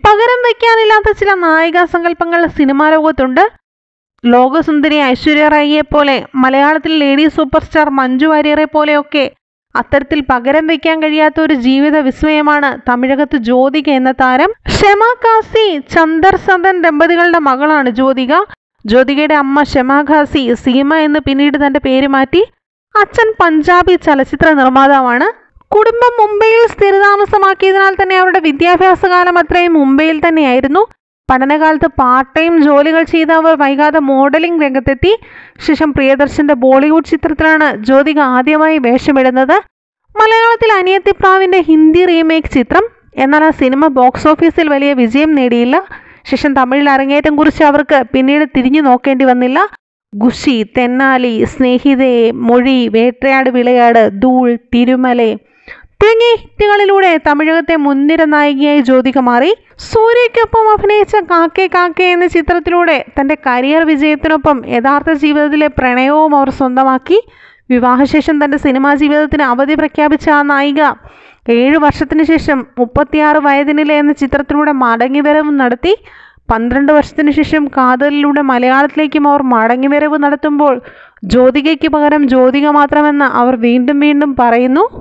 പകരം വയ്ക്കാനില്ലാത്ത ചില നായികാ സങ്കല്പങ്ങൾ സിനിമാ ലോകത്തുണ്ട് ലോകസുന്ദരി ഐശ്വര്യ റായിയെ പോലെ മലയാളത്തിൽ ലേഡി സൂപ്പർ സ്റ്റാർ മഞ്ജു വാര്യരെ പോലെയൊക്കെ അത്തരത്തിൽ പകരം വയ്ക്കാൻ കഴിയാത്ത ഒരു ജീവിത വിസ്മയമാണ് തമിഴകത്ത് ജ്യോതിക എന്ന താരം ഷെമ കാസി ചന്ദർ സദൻ ദമ്പതികളുടെ മകളാണ് ജ്യോതിക ജ്യോതികയുടെ അമ്മ ഷെമ ഖാസി സീമ എന്ന് പിന്നീട് തന്റെ പേര് മാറ്റി അച്ഛൻ പഞ്ചാബി ചലച്ചിത്ര നിർമ്മാതാവാണ് കുടുംബം മുംബൈയിൽ സ്ഥിരതാമസമാക്കിയതിനാൽ തന്നെ അവരുടെ വിദ്യാഭ്യാസ കാലം അത്രയും മുംബൈയിൽ തന്നെയായിരുന്നു പഠനകാലത്ത് പാർട്ട് ടൈം ജോലികൾ ചെയ്ത അവർ വൈകാതെ മോഡലിംഗ് രംഗത്തെത്തി ശേഷം പ്രിയദർശന്റെ ബോളിവുഡ് ചിത്രത്തിലാണ് ജ്യോതിക ആദ്യമായി വേഷമിടുന്നത് മലയാളത്തിൽ അനിയത്തിപ്രാവിന്റെ ഹിന്ദി റീമേക്ക് ചിത്രം എന്നാൽ ആ സിനിമ ബോക്സ് ഓഫീസിൽ വലിയ വിജയം നേടിയില്ല ശേഷം തമിഴിൽ അരങ്ങേറ്റം കുറിച്ച് അവർക്ക് പിന്നീട് തിരിഞ്ഞു നോക്കേണ്ടി വന്നില്ല ഗുഷി തെന്നാലി സ്നേഹിതയെ മൊഴി വേട്ടയാട് വിളയാട് ധൂൾ തിരുമലെ തുടങ്ങിയ ഹിറ്റുകളിലൂടെ തമിഴകത്തെ മുൻനിര നായികയായി ജ്യോതിക മാറി സൂര്യയ്ക്കൊപ്പം അഭിനയിച്ച കാക്കെ കാക്കെ എന്ന ചിത്രത്തിലൂടെ തൻ്റെ കരിയർ വിജയത്തിനൊപ്പം യഥാർത്ഥ ജീവിതത്തിലെ പ്രണയവും അവർ സ്വന്തമാക്കി വിവാഹശേഷം തൻ്റെ സിനിമാ ജീവിതത്തിന് അവധി പ്രഖ്യാപിച്ച ആ നായിക ഏഴ് വർഷത്തിന് ശേഷം മുപ്പത്തിയാറ് വയതിനിലെ എന്ന ചിത്രത്തിലൂടെ മടങ്ങിവരവും നടത്തി പന്ത്രണ്ട് വർഷത്തിന് ശേഷം കാതലിലൂടെ മലയാളത്തിലേക്കും അവർ മടങ്ങിവരവ് നടത്തുമ്പോൾ ജ്യോതികയ്ക്ക് പകരം ജ്യോതിക മാത്രമെന്ന് അവർ വീണ്ടും വീണ്ടും പറയുന്നു